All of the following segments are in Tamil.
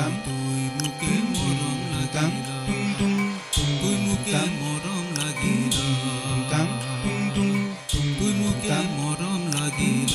তুই মুখে মরম লাগিল তুই মুখে মরম লাগিল তুই মুখে মরম লাগিল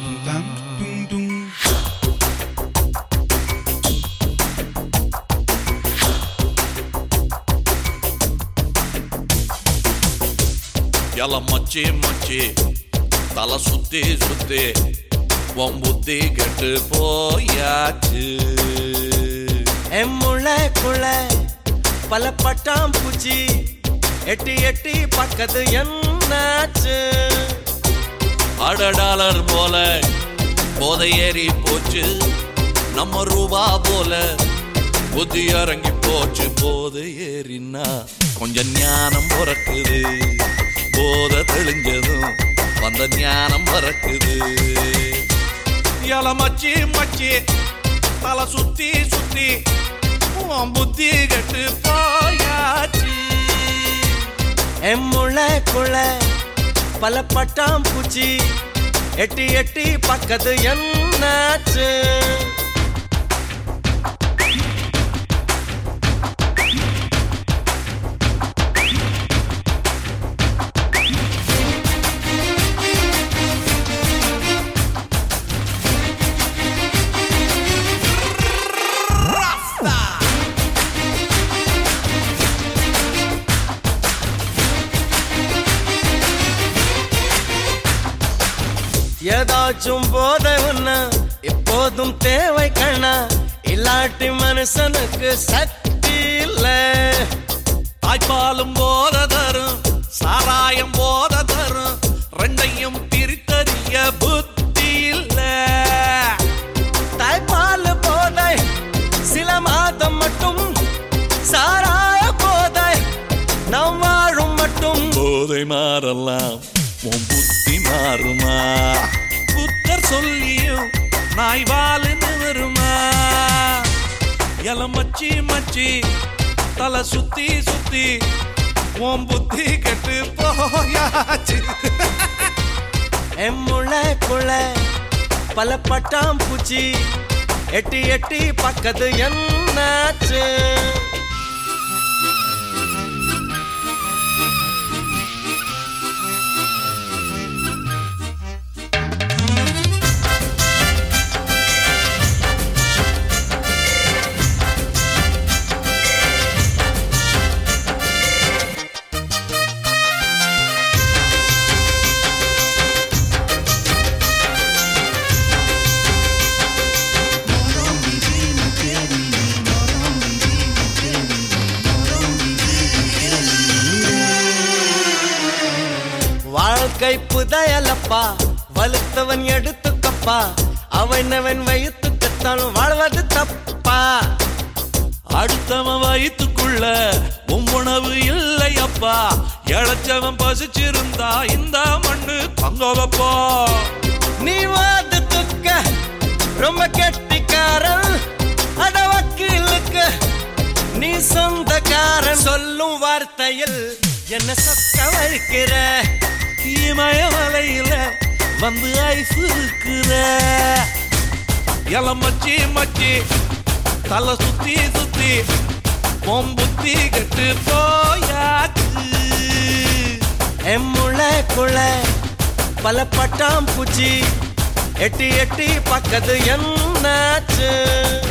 ಎಲ್ಲ மச்சி மச்சி தலை சுத்தி சுத்தி உன் புத்தி கெட்டு போயாச்சு என் முளைக்குள்ள பல பட்டாம் பூச்சி எட்டி எட்டி பக்கத்து என்னாச்சு அட டாலர் போல போதை ஏறி போச்சு நம்ம ரூபா போல புத்தி இறங்கி போச்சு போதை ஏறினா கொஞ்சம் ஞானம் பிறக்குது போதை தெளிஞ்சதும் வந்த ஞானம் பிறக்குது இல மச்சி மச்சி தலை சுத்தி சுத்தி உன் புத்தி கெட்டு போயாச்சு என் முளைக்குள்ள பல பட்டாம் பூச்சி எட்டி எட்டி பக்கத்து என்னாச்சு ஏதாச்சும் போதை ஒண்ணு எப்போதும் தேவை கண்ணா இல்லாட்டி மனுஷனுக்கு சக்தி இல்லை தாய்ப்பாலும் போத தரும் சாராயம் போத தரும் ரெண்டையும் பிரித்தறிய புத்தி இல்ல தாய்ப்பால் போதை சில மாதம் மட்டும் சாராய போதை நாம் வாழும் மட்டும் போதை மாறலாம் உன் புத்தி மாறுமா புத்தர் சொல்லியும் நாய் வாழுன்னு வருமா எல மச்சி மச்சி தலை சுத்தி சுத்தி உன் புத்தி கெட்டு போயாச்சு என் முளைக்குள்ள பல பட்டாம் பூச்சி எட்டி எட்டி பக்கத்து என்னாச்சு வாழ்க்கை புதையலப்பா வலுத்தவன் எடுத்துக்கப்பா அவனவன் வயிற்றுக்கத்தான் வாழ்வது தப்பா அடுத்தவன் வயிற்றுக்குள்ள உன் உணவு இல்லை அப்பா இழைச்சவன் பசிச்சிருந்தா இந்த மண்ணு தங்க வைப்பா நீ வாதத்துக்க ரொம்ப கெட்டிக்காரன் அட வக்கீலுக்கு நீ சொந்தக்காரன் சொல்லும் வார்த்தையில் என்ன சொக்க வைக்கிற இமயமலையில வந்து ஐஸ் இருக்கிற இளம் மச்சி மச்சி தலை சுத்தி சுத்தி உன் புத்தி கெட்டு போயாச்சு என் முளைக்குள்ள பல பட்டாம் பூச்சி எட்டி எட்டி பக்கத்து என்னாச்சு